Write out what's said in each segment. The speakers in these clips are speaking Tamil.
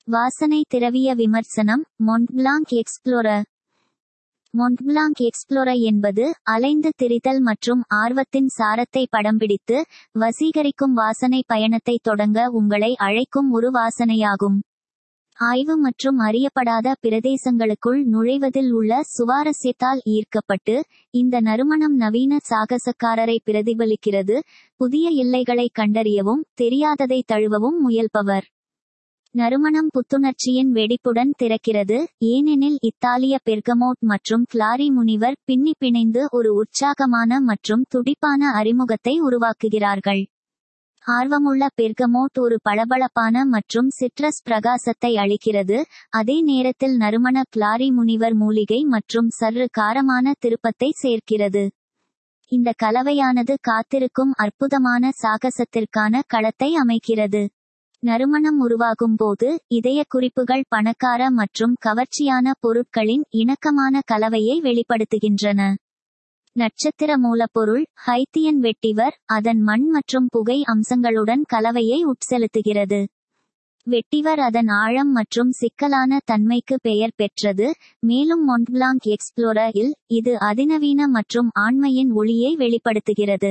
வாசனை திரவிய விமர்சனம் மொண்ட்பிளாங்க் எக்ஸ்ப்ளோரர் மொண்ட்பிளாங்க் எக்ஸ்ப்ளோரர் என்பது அலைந்து திரிதல் மற்றும் ஆர்வத்தின் சாரத்தை படம்பிடித்து வசீகரிக்கும் வாசனை பயணத்தை தொடங்க உங்களை அழைக்கும் ஒரு வாசனையாகும் ஆய்வு மற்றும் அறியப்படாத பிரதேசங்களுக்குள் நுழைவதில் உள்ள சுவாரஸ்யத்தால் ஈர்க்கப்பட்டு இந்த நறுமணம் நவீன சாகசக்காரரை பிரதிபலிக்கிறது புதிய எல்லைகளை கண்டறியவும் தெரியாததை தழுவவும் முயல்பவர் நறுமணம் புத்துணர்ச்சியின் வெடிப்புடன் திறக்கிறது ஏனெனில் இத்தாலிய பெர்கமோட் மற்றும் கிளாரி முனிவர் பின்னி பிணைந்து ஒரு உற்சாகமான மற்றும் துடிப்பான அறிமுகத்தை உருவாக்குகிறார்கள் ஆர்வமுள்ள பெர்கமோட் ஒரு பளபளப்பான மற்றும் சிட்ரஸ் பிரகாசத்தை அளிக்கிறது அதே நேரத்தில் நறுமண கிளாரி முனிவர் மூலிகை மற்றும் சற்று காரமான திருப்பத்தை சேர்க்கிறது இந்த கலவையானது காத்திருக்கும் அற்புதமான சாகசத்திற்கான களத்தை அமைக்கிறது நறுமணம் உருவாகும் போது இதய குறிப்புகள் பணக்கார மற்றும் கவர்ச்சியான பொருட்களின் இணக்கமான கலவையை வெளிப்படுத்துகின்றன நட்சத்திர மூலப்பொருள் ஹைத்தியன் வெட்டிவர் அதன் மண் மற்றும் புகை அம்சங்களுடன் கலவையை உட்செலுத்துகிறது வெட்டிவர் அதன் ஆழம் மற்றும் சிக்கலான தன்மைக்கு பெயர் பெற்றது மேலும் மொண்ட்பிளாங்க் எக்ஸ்ப்ளோரர் இது அதிநவீன மற்றும் ஆண்மையின் ஒளியை வெளிப்படுத்துகிறது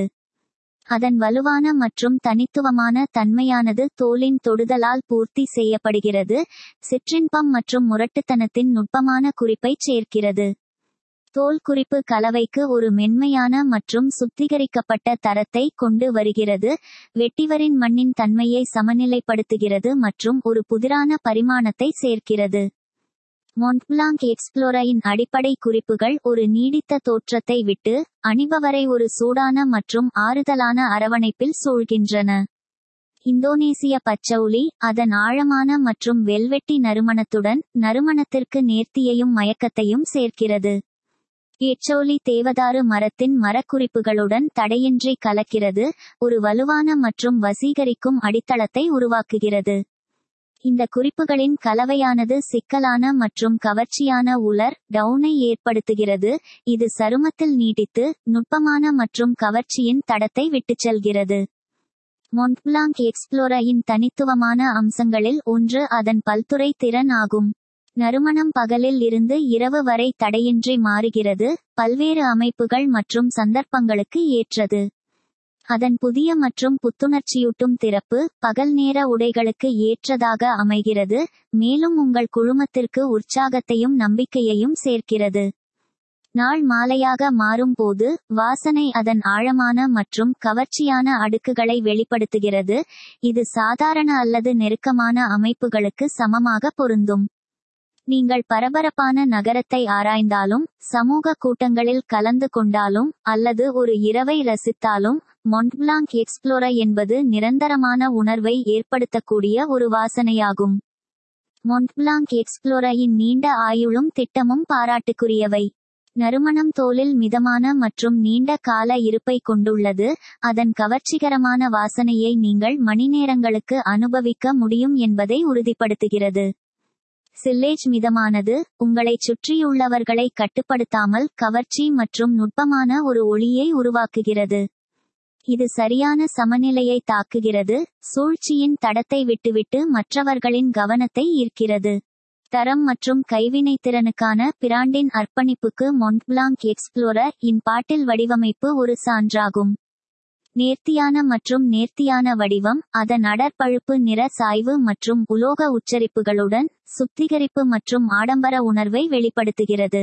அதன் வலுவான மற்றும் தனித்துவமான தன்மையானது தோலின் தொடுதலால் பூர்த்தி செய்யப்படுகிறது சிற்றின்பம் மற்றும் முரட்டுத்தனத்தின் நுட்பமான குறிப்பை சேர்க்கிறது தோல் குறிப்பு கலவைக்கு ஒரு மென்மையான மற்றும் சுத்திகரிக்கப்பட்ட தரத்தை கொண்டு வருகிறது வெட்டிவரின் மண்ணின் தன்மையை சமநிலைப்படுத்துகிறது மற்றும் ஒரு புதிரான பரிமாணத்தை சேர்க்கிறது மொண்ட்பிளாங்க் எக்ஸ்ப்ளோரின் அடிப்படை குறிப்புகள் ஒரு நீடித்த தோற்றத்தை விட்டு அணிபவரை ஒரு சூடான மற்றும் ஆறுதலான அரவணைப்பில் சூழ்கின்றன இந்தோனேசிய பச்சௌலி அதன் ஆழமான மற்றும் வெல்வெட்டி நறுமணத்துடன் நறுமணத்திற்கு நேர்த்தியையும் மயக்கத்தையும் சேர்க்கிறது எச்சோலி தேவதாரு மரத்தின் மரக்குறிப்புகளுடன் தடையின்றி கலக்கிறது ஒரு வலுவான மற்றும் வசீகரிக்கும் அடித்தளத்தை உருவாக்குகிறது இந்த குறிப்புகளின் கலவையானது சிக்கலான மற்றும் கவர்ச்சியான உலர் டவுனை ஏற்படுத்துகிறது இது சருமத்தில் நீடித்து நுட்பமான மற்றும் கவர்ச்சியின் தடத்தை விட்டுச் செல்கிறது மொண்ட்பிளாங்க் எக்ஸ்ப்ளோரின் தனித்துவமான அம்சங்களில் ஒன்று அதன் பல்துறை திறன் ஆகும் நறுமணம் பகலில் இருந்து இரவு வரை தடையின்றி மாறுகிறது பல்வேறு அமைப்புகள் மற்றும் சந்தர்ப்பங்களுக்கு ஏற்றது அதன் புதிய மற்றும் புத்துணர்ச்சியூட்டும் திறப்பு பகல் நேர உடைகளுக்கு ஏற்றதாக அமைகிறது மேலும் உங்கள் குழுமத்திற்கு உற்சாகத்தையும் நம்பிக்கையையும் சேர்க்கிறது நாள் மாலையாக மாறும்போது வாசனை அதன் ஆழமான மற்றும் கவர்ச்சியான அடுக்குகளை வெளிப்படுத்துகிறது இது சாதாரண அல்லது நெருக்கமான அமைப்புகளுக்கு சமமாக பொருந்தும் நீங்கள் பரபரப்பான நகரத்தை ஆராய்ந்தாலும் சமூக கூட்டங்களில் கலந்து கொண்டாலும் அல்லது ஒரு இரவை ரசித்தாலும் மொண்ட்பிளாங்க் எக்ஸ்ப்ளோரர் என்பது நிரந்தரமான உணர்வை ஏற்படுத்தக்கூடிய ஒரு வாசனையாகும் மொண்ட்பிளாங்க் எக்ஸ்ப்ளோரின் நீண்ட ஆயுளும் திட்டமும் பாராட்டுக்குரியவை நறுமணம் தோலில் மிதமான மற்றும் நீண்ட கால இருப்பை கொண்டுள்ளது அதன் கவர்ச்சிகரமான வாசனையை நீங்கள் மணிநேரங்களுக்கு அனுபவிக்க முடியும் என்பதை உறுதிப்படுத்துகிறது சில்லேஜ் மிதமானது உங்களைச் சுற்றியுள்ளவர்களை கட்டுப்படுத்தாமல் கவர்ச்சி மற்றும் நுட்பமான ஒரு ஒளியை உருவாக்குகிறது இது சரியான சமநிலையை தாக்குகிறது சூழ்ச்சியின் தடத்தை விட்டுவிட்டு மற்றவர்களின் கவனத்தை ஈர்க்கிறது தரம் மற்றும் கைவினைத்திறனுக்கான பிராண்டின் அர்ப்பணிப்புக்கு மொண்ட்பிளாங்க் எக்ஸ்ப்ளோரர் இன் பாட்டில் வடிவமைப்பு ஒரு சான்றாகும் நேர்த்தியான மற்றும் நேர்த்தியான வடிவம் அதன் அடற்பழுப்பு நிற சாய்வு மற்றும் உலோக உச்சரிப்புகளுடன் சுத்திகரிப்பு மற்றும் ஆடம்பர உணர்வை வெளிப்படுத்துகிறது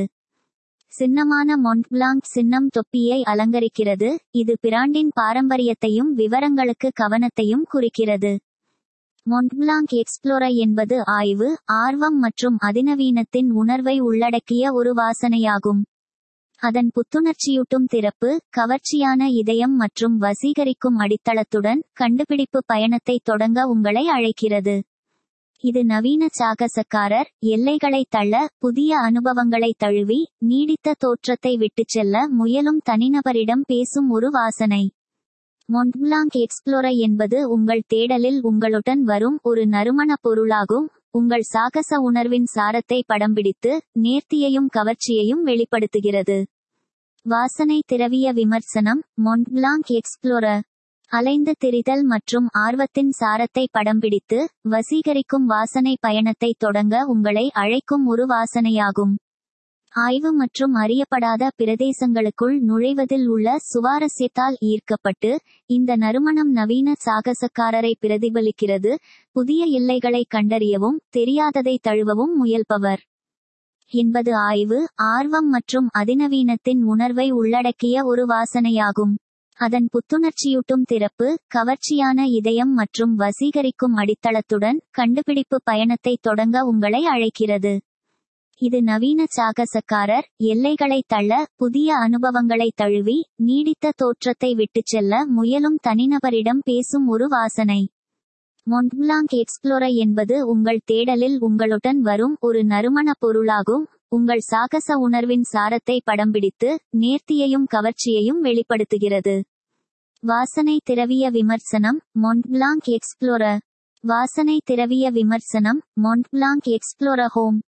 சின்னமான மொண்ட்பிளாங்க் சின்னம் தொப்பியை அலங்கரிக்கிறது இது பிராண்டின் பாரம்பரியத்தையும் விவரங்களுக்கு கவனத்தையும் குறிக்கிறது மொண்ட்பிளாங்க் எக்ஸ்ப்ளோரர் என்பது ஆய்வு ஆர்வம் மற்றும் அதிநவீனத்தின் உணர்வை உள்ளடக்கிய ஒரு வாசனையாகும் அதன் புத்துணர்ச்சியூட்டும் திறப்பு கவர்ச்சியான இதயம் மற்றும் வசீகரிக்கும் அடித்தளத்துடன் கண்டுபிடிப்பு பயணத்தை தொடங்க உங்களை அழைக்கிறது இது நவீன சாகசக்காரர் எல்லைகளை தள்ள புதிய அனுபவங்களை தழுவி நீடித்த தோற்றத்தை விட்டுச் செல்ல முயலும் தனிநபரிடம் பேசும் ஒரு வாசனை மொண்ட்பிளாங்க் எக்ஸ்ப்ளோரர் என்பது உங்கள் தேடலில் உங்களுடன் வரும் ஒரு நறுமண பொருளாகும் உங்கள் சாகச உணர்வின் சாரத்தை படம்பிடித்து நேர்த்தியையும் கவர்ச்சியையும் வெளிப்படுத்துகிறது வாசனை திரவிய விமர்சனம் மொண்ட்பிளாங்க் எக்ஸ்ப்ளோரர் அலைந்து திரிதல் மற்றும் ஆர்வத்தின் சாரத்தை படம் பிடித்து வசீகரிக்கும் வாசனை பயணத்தை தொடங்க உங்களை அழைக்கும் ஒரு வாசனையாகும் ஆய்வு மற்றும் அறியப்படாத பிரதேசங்களுக்குள் நுழைவதில் உள்ள சுவாரஸ்யத்தால் ஈர்க்கப்பட்டு இந்த நறுமணம் நவீன சாகசக்காரரை பிரதிபலிக்கிறது புதிய எல்லைகளை கண்டறியவும் தெரியாததை தழுவவும் முயல்பவர் என்பது ஆய்வு ஆர்வம் மற்றும் அதிநவீனத்தின் உணர்வை உள்ளடக்கிய ஒரு வாசனையாகும் அதன் புத்துணர்ச்சியூட்டும் திறப்பு கவர்ச்சியான இதயம் மற்றும் வசீகரிக்கும் அடித்தளத்துடன் கண்டுபிடிப்பு பயணத்தை தொடங்க உங்களை அழைக்கிறது இது நவீன சாகசக்காரர் எல்லைகளை தள்ள புதிய அனுபவங்களை தழுவி நீடித்த தோற்றத்தை விட்டுச் செல்ல முயலும் தனிநபரிடம் பேசும் ஒரு வாசனை மொண்ட்பிளாங்க் எக்ஸ்ப்ளோரர் என்பது உங்கள் தேடலில் உங்களுடன் வரும் ஒரு நறுமண பொருளாகும் உங்கள் சாகச உணர்வின் சாரத்தை படம்பிடித்து நேர்த்தியையும் கவர்ச்சியையும் வெளிப்படுத்துகிறது வாசனை திரவிய விமர்சனம் மொண்ட்பிளாங்க் எக்ஸ்ப்ளோரர் வாசனை திரவிய விமர்சனம் மொண்ட்பிளாங்க் எக்ஸ்ப்ளோரர் ஹோம்